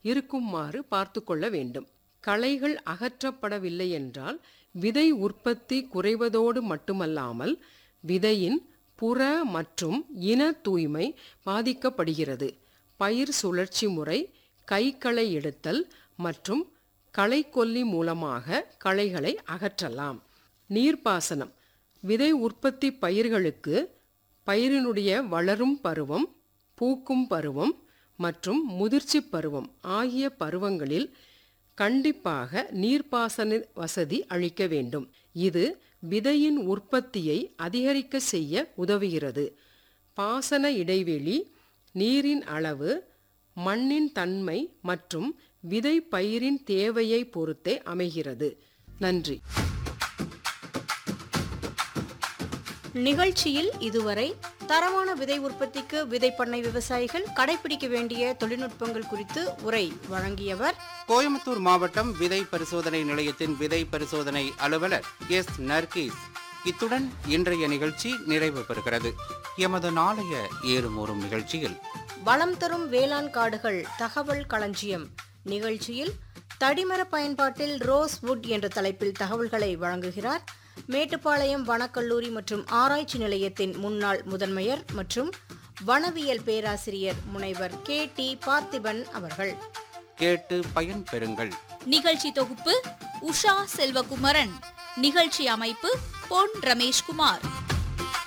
இருக்குமாறு பார்த்து கொள்ள வேண்டும் களைகள் அகற்றப்படவில்லை என்றால் விதை உற்பத்தி குறைவதோடு மட்டுமல்லாமல் விதையின் புற மற்றும் இன தூய்மை பாதிக்கப்படுகிறது பயிர் சுழற்சி முறை கைகளை எடுத்தல் மற்றும் களைக்கொல்லி மூலமாக களைகளை அகற்றலாம் நீர்ப்பாசனம் விதை உற்பத்தி பயிர்களுக்கு பயிரினுடைய வளரும் பருவம் பூக்கும் பருவம் மற்றும் முதிர்ச்சி பருவம் ஆகிய பருவங்களில் கண்டிப்பாக நீர்ப்பாசன வசதி அளிக்க வேண்டும் இது விதையின் உற்பத்தியை அதிகரிக்க செய்ய உதவுகிறது பாசன இடைவெளி நீரின் அளவு மண்ணின் தன்மை மற்றும் விதை பயிரின் தேவையை பொறுத்தே அமைகிறது நன்றி நிகழ்ச்சியில் இதுவரை தரமான விதை உற்பத்திக்கு விதை பண்ணை விவசாயிகள் கடைபிடிக்க வேண்டிய தொழில்நுட்பங்கள் குறித்து உரை வழங்கியவர் கோயம்புத்தூர் மாவட்டம் விதை பரிசோதனை நிலையத்தின் விதை பரிசோதனை அலுவலர் எஸ் நர்கீஸ் இத்துடன் இன்றைய நிகழ்ச்சி நிறைவு பெறுகிறது எமது நாளைய ஏறுமூறும் நிகழ்ச்சியில் வளம் தரும் வேளாண் காடுகள் தகவல் களஞ்சியம் நிகழ்ச்சியில் தடிமர பயன்பாட்டில் ரோஸ் வுட் என்ற தலைப்பில் தகவல்களை வழங்குகிறார் மேட்டுப்பாளையம் வனக்கல்லூரி மற்றும் ஆராய்ச்சி நிலையத்தின் முன்னாள் முதன்மையர் மற்றும் வனவியல் பேராசிரியர் முனைவர் கே டி பார்த்திபன் அவர்கள் கேட்டு பயன் பெறுங்கள் நிகழ்ச்சி தொகுப்பு உஷா செல்வகுமரன் நிகழ்ச்சி அமைப்பு பொன் ரமேஷ்குமார்